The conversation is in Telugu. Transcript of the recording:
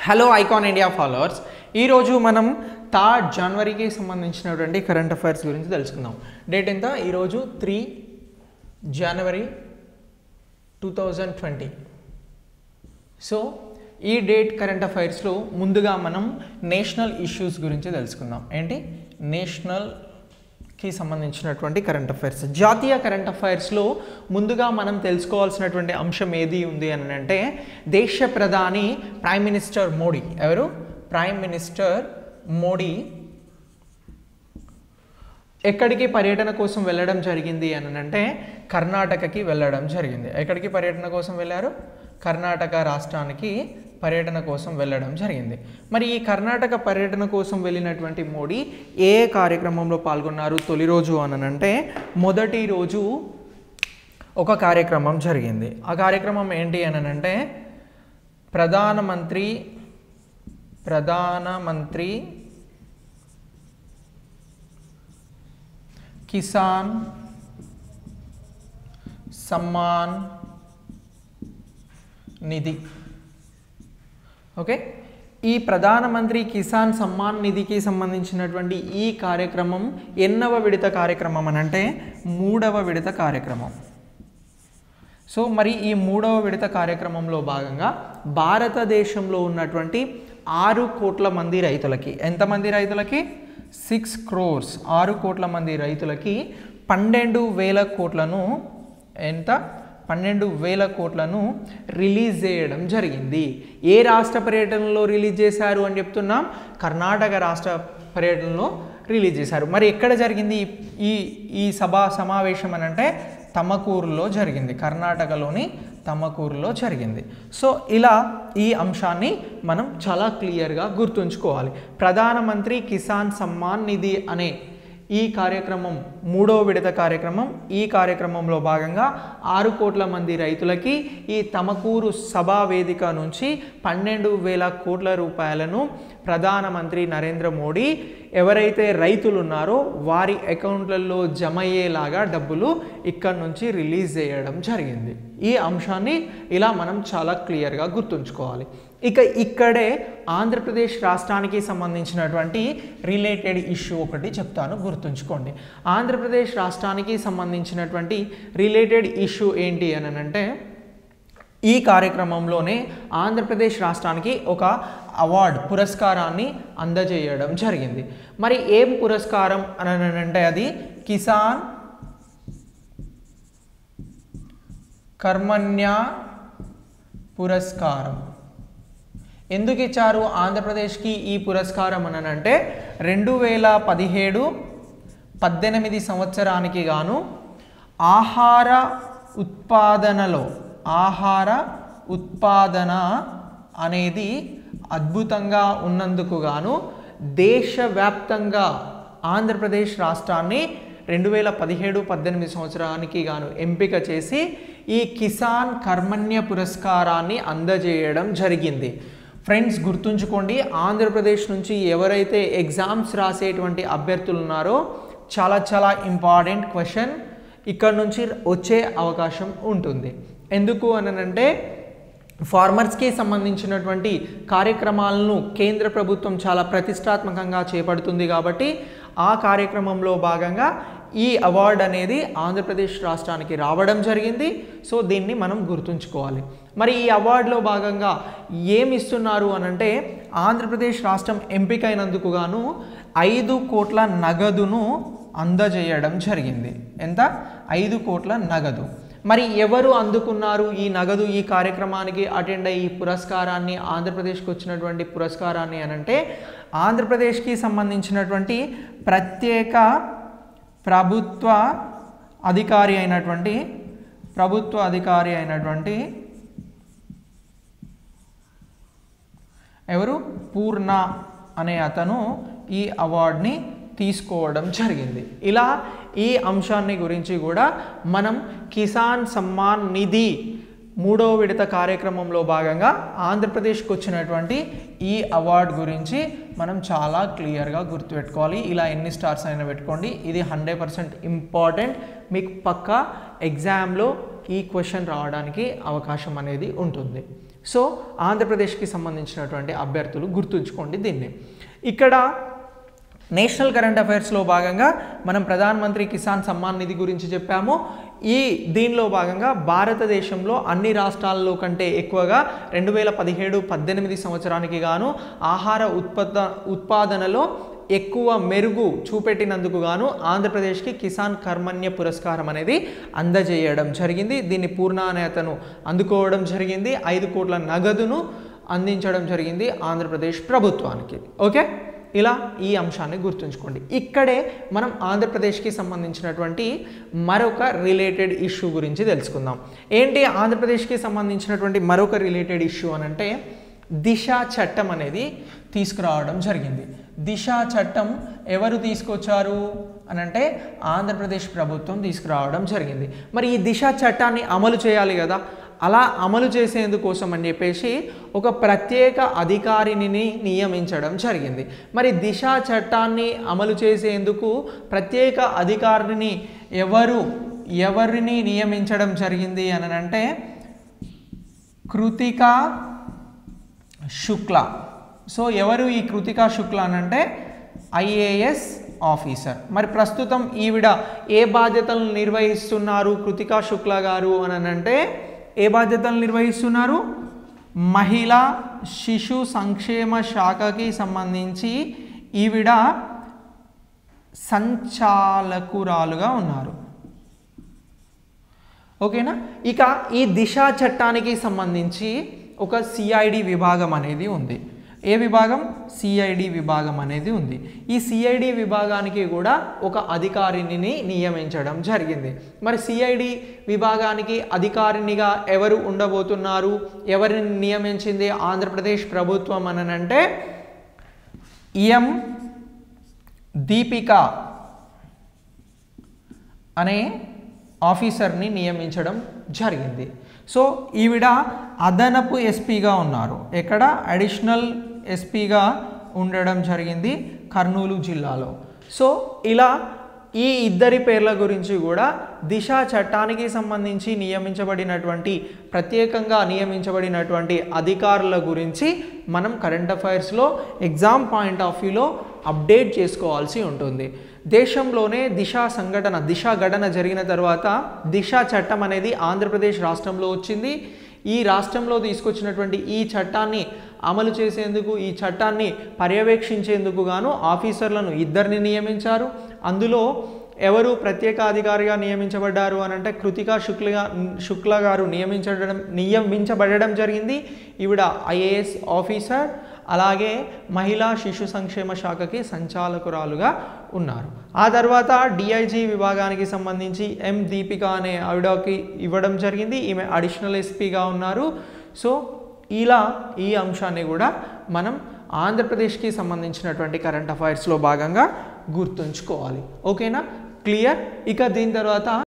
హలో ఐకాన్ ఇండియా ఫాలోవర్స్ ఈరోజు మనం థర్డ్ జనవరికి సంబంధించినటువంటి కరెంట్ అఫైర్స్ గురించి తెలుసుకుందాం డేట్ ఎంత ఈరోజు త్రీ జనవరి టూ థౌజండ్ ట్వంటీ సో ఈ డేట్ కరెంట్ అఫైర్స్లో ముందుగా మనం నేషనల్ ఇష్యూస్ గురించి తెలుసుకుందాం ఏంటి నేషనల్కి సంబంధించినటువంటి కరెంట్ అఫైర్స్ జాతీయ కరెంట్ అఫైర్స్లో ముందుగా మనం తెలుసుకోవాల్సినటువంటి అంశం ఏది ఉంది అని అంటే దేశ ప్రధాని ప్రైమ్ మినిస్టర్ మోడీ ఎవరు ప్రైమ్ మినిస్టర్ మోడీ ఎక్కడికి పర్యటన కోసం వెళ్ళడం జరిగింది అని అంటే కర్ణాటకకి వెళ్ళడం జరిగింది ఎక్కడికి పర్యటన కోసం వెళ్ళారు కర్ణాటక రాష్ట్రానికి పర్యటన కోసం వెళ్ళడం జరిగింది మరి ఈ కర్ణాటక పర్యటన కోసం వెళ్ళినటువంటి మోడీ ఏ ఏ కార్యక్రమంలో పాల్గొన్నారు తొలి రోజు అని అంటే మొదటి రోజు ఒక కార్యక్రమం జరిగింది ఆ కార్యక్రమం ఏంటి అని అంటే ప్రధానమంత్రి ప్రధానమంత్రి కిసాన్ సమ్మాన్ నిధి ఓకే ఈ ప్రధానమంత్రి కిసాన్ సమ్మాన్ నిధికి సంబంధించినటువంటి ఈ కార్యక్రమం ఎన్నవ విడత కార్యక్రమం అని అంటే మూడవ విడత కార్యక్రమం సో మరి ఈ మూడవ విడత కార్యక్రమంలో భాగంగా భారతదేశంలో ఉన్నటువంటి ఆరు కోట్ల మంది రైతులకి ఎంతమంది రైతులకి సిక్స్ క్రోర్స్ ఆరు కోట్ల మంది రైతులకి పన్నెండు వేల కోట్లను ఎంత పన్నెండు వేల కోట్లను రిలీజ్ చేయడం జరిగింది ఏ రాష్ట్ర పర్యటనలో రిలీజ్ చేశారు అని చెప్తున్నాం కర్ణాటక రాష్ట్ర పర్యటనలో రిలీజ్ చేశారు మరి ఎక్కడ జరిగింది ఈ ఈ సభా సమావేశం అని అంటే తమకూరులో జరిగింది కర్ణాటకలోని తమకూరులో జరిగింది సో ఇలా ఈ అంశాన్ని మనం చాలా క్లియర్గా గుర్తుంచుకోవాలి ప్రధానమంత్రి కిసాన్ సమ్మాన్ నిధి అనే ఈ కార్యక్రమం మూడో విడత కార్యక్రమం ఈ కార్యక్రమంలో భాగంగా ఆరు కోట్ల మంది రైతులకి ఈ తమకూరు సభా వేదిక నుంచి పన్నెండు వేల కోట్ల రూపాయలను ప్రధానమంత్రి నరేంద్ర మోడీ ఎవరైతే రైతులు ఉన్నారో వారి అకౌంట్లలో జమ అయ్యేలాగా డబ్బులు ఇక్కడ నుంచి రిలీజ్ చేయడం జరిగింది ఈ అంశాన్ని ఇలా మనం చాలా క్లియర్గా గుర్తుంచుకోవాలి ఇక ఇక్కడే ఆంధ్రప్రదేశ్ రాష్ట్రానికి సంబంధించినటువంటి రిలేటెడ్ ఇష్యూ ఒకటి చెప్తాను గుర్తుంచుకోండి ఆంధ్రప్రదేశ్ రాష్ట్రానికి సంబంధించినటువంటి రిలేటెడ్ ఇష్యూ ఏంటి అని అంటే ఈ కార్యక్రమంలోనే ఆంధ్రప్రదేశ్ రాష్ట్రానికి ఒక అవార్డ్ పురస్కారాన్ని అందజేయడం జరిగింది మరి ఏం పురస్కారం అని అంటే అది కిసాన్ కర్మణ్య పురస్కారం ఎందుకు ఇచ్చారు ఆంధ్రప్రదేశ్కి ఈ పురస్కారం అని అంటే రెండు వేల పదిహేడు పద్దెనిమిది సంవత్సరానికి గాను ఆహార ఉత్పాదనలో ఆహార ఉత్పాదన అనేది అద్భుతంగా ఉన్నందుకు గాను దేశవ్యాప్తంగా ఆంధ్రప్రదేశ్ రాష్ట్రాన్ని రెండు వేల పదిహేడు పద్దెనిమిది సంవత్సరానికి గాను ఎంపిక చేసి ఈ కిసాన్ కర్మణ్య పురస్కారాన్ని అందజేయడం జరిగింది ఫ్రెండ్స్ గుర్తుంచుకోండి ఆంధ్రప్రదేశ్ నుంచి ఎవరైతే ఎగ్జామ్స్ రాసేటువంటి అభ్యర్థులు ఉన్నారో చాలా చాలా ఇంపార్టెంట్ క్వశ్చన్ ఇక్కడ నుంచి వచ్చే అవకాశం ఉంటుంది ఎందుకు అనంటే ఫార్మర్స్కి సంబంధించినటువంటి కార్యక్రమాలను కేంద్ర ప్రభుత్వం చాలా ప్రతిష్టాత్మకంగా చేపడుతుంది కాబట్టి ఆ కార్యక్రమంలో భాగంగా ఈ అవార్డు అనేది ఆంధ్రప్రదేశ్ రాష్ట్రానికి రావడం జరిగింది సో దీన్ని మనం గుర్తుంచుకోవాలి మరి ఈ అవార్డులో భాగంగా ఏమి ఇస్తున్నారు అనంటే ఆంధ్రప్రదేశ్ రాష్ట్రం ఎంపికైనందుకు గాను ఐదు కోట్ల నగదును అందజేయడం జరిగింది ఎంత ఐదు కోట్ల నగదు మరి ఎవరు అందుకున్నారు ఈ నగదు ఈ కార్యక్రమానికి అటెండ్ అయ్యి ఈ పురస్కారాన్ని ఆంధ్రప్రదేశ్కి వచ్చినటువంటి పురస్కారాన్ని అనంటే ఆంధ్రప్రదేశ్కి సంబంధించినటువంటి ప్రత్యేక ప్రభుత్వ అధికారి అయినటువంటి ప్రభుత్వ అధికారి అయినటువంటి ఎవరు పూర్ణ అనే అతను ఈ అవార్డ్ని తీసుకోవడం జరిగింది ఇలా ఈ అంశాన్ని గురించి కూడా మనం కిసాన్ సమ్మాన్ నిధి మూడో విడత కార్యక్రమంలో భాగంగా ఆంధ్రప్రదేశ్కి వచ్చినటువంటి ఈ అవార్డ్ గురించి మనం చాలా క్లియర్గా గుర్తుపెట్టుకోవాలి ఇలా ఎన్ని స్టార్స్ అయినా పెట్టుకోండి ఇది హండ్రెడ్ పర్సెంట్ ఇంపార్టెంట్ మీకు పక్కా ఎగ్జామ్లో ఈ క్వశ్చన్ రావడానికి అవకాశం అనేది ఉంటుంది సో ఆంధ్రప్రదేశ్కి సంబంధించినటువంటి అభ్యర్థులు గుర్తుంచుకోండి దీన్ని ఇక్కడ నేషనల్ కరెంట్ అఫైర్స్లో భాగంగా మనం ప్రధానమంత్రి కిసాన్ సమ్మాన్ నిధి గురించి చెప్పాము ఈ దీనిలో భాగంగా భారతదేశంలో అన్ని రాష్ట్రాల్లో కంటే ఎక్కువగా రెండు వేల పదిహేడు పద్దెనిమిది సంవత్సరానికి గాను ఆహార ఉత్పత్త ఉత్పాదనలో ఎక్కువ మెరుగు చూపెట్టినందుకు గాను ఆంధ్రప్రదేశ్కి కిసాన్ కర్మణ్య పురస్కారం అనేది అందజేయడం జరిగింది దీన్ని పూర్ణానేతను అందుకోవడం జరిగింది ఐదు కోట్ల నగదును అందించడం జరిగింది ఆంధ్రప్రదేశ్ ప్రభుత్వానికి ఓకే ఇలా ఈ అంశాన్ని గుర్తుంచుకోండి ఇక్కడే మనం ఆంధ్రప్రదేశ్కి సంబంధించినటువంటి మరొక రిలేటెడ్ ఇష్యూ గురించి తెలుసుకుందాం ఏంటి ఆంధ్రప్రదేశ్కి సంబంధించినటువంటి మరొక రిలేటెడ్ ఇష్యూ అని అంటే దిశ చట్టం అనేది తీసుకురావడం జరిగింది దిశ చట్టం ఎవరు తీసుకొచ్చారు అని అంటే ఆంధ్రప్రదేశ్ ప్రభుత్వం తీసుకురావడం జరిగింది మరి ఈ దిశ చట్టాన్ని అమలు చేయాలి కదా అలా అమలు చేసేందుకోసం అని చెప్పేసి ఒక ప్రత్యేక అధికారిని నియమించడం జరిగింది మరి దిశ చట్టాన్ని అమలు చేసేందుకు ప్రత్యేక అధికారిని ఎవరు ఎవరిని నియమించడం జరిగింది అని అంటే కృతిక శుక్ల సో ఎవరు ఈ కృతిక శుక్ల అని అంటే ఐఏఎస్ ఆఫీసర్ మరి ప్రస్తుతం ఈవిడ ఏ బాధ్యతలను నిర్వహిస్తున్నారు కృతికా శుక్ల గారు అని అంటే ఏ బాధ్యతలు నిర్వహిస్తున్నారు మహిళా శిశు సంక్షేమ శాఖకి సంబంధించి ఈవిడ సంచాలకురాలుగా ఉన్నారు ఓకేనా ఇక ఈ దిశ చట్టానికి సంబంధించి ఒక సిఐడి విభాగం అనేది ఉంది ఏ విభాగం సిఐడి విభాగం అనేది ఉంది ఈ సిఐడి విభాగానికి కూడా ఒక అధికారిని నియమించడం జరిగింది మరి సిఐడి విభాగానికి అధికారినిగా ఎవరు ఉండబోతున్నారు ఎవరిని నియమించింది ఆంధ్రప్రదేశ్ ప్రభుత్వం అని అంటే ఎం దీపిక అనే ఆఫీసర్ని నియమించడం జరిగింది సో ఈవిడ అదనపు ఎస్పీగా ఉన్నారు ఎక్కడ అడిషనల్ ఎస్పీగా ఉండడం జరిగింది కర్నూలు జిల్లాలో సో ఇలా ఈ ఇద్దరి పేర్ల గురించి కూడా దిశ చట్టానికి సంబంధించి నియమించబడినటువంటి ప్రత్యేకంగా నియమించబడినటువంటి అధికారుల గురించి మనం కరెంట్ అఫైర్స్లో ఎగ్జామ్ పాయింట్ ఆఫ్ వ్యూలో అప్డేట్ చేసుకోవాల్సి ఉంటుంది దేశంలోనే దిశ సంఘటన దిశ ఘటన జరిగిన తర్వాత దిశ చట్టం అనేది ఆంధ్రప్రదేశ్ రాష్ట్రంలో వచ్చింది ఈ రాష్ట్రంలో తీసుకొచ్చినటువంటి ఈ చట్టాన్ని అమలు చేసేందుకు ఈ చట్టాన్ని పర్యవేక్షించేందుకు గాను ఆఫీసర్లను ఇద్దరిని నియమించారు అందులో ఎవరు ప్రత్యేక అధికారిగా నియమించబడ్డారు అని అంటే కృతికా శుక్లగా శుక్ల గారు నియమించడం నియమించబడడం జరిగింది ఈవిడ ఐఏఎస్ ఆఫీసర్ అలాగే మహిళా శిశు సంక్షేమ శాఖకి సంచాలకురాలుగా ఉన్నారు ఆ తర్వాత డిఐజీ విభాగానికి సంబంధించి ఎం దీపిక అనే ఆవిడకి ఇవ్వడం జరిగింది ఈమె అడిషనల్ ఎస్పీగా ఉన్నారు సో ఇలా ఈ అంశాన్ని కూడా మనం ఆంధ్రప్రదేశ్కి సంబంధించినటువంటి కరెంట్ అఫైర్స్లో భాగంగా గుర్తుంచుకోవాలి ఓకేనా క్లియర్ ఇక దీని తర్వాత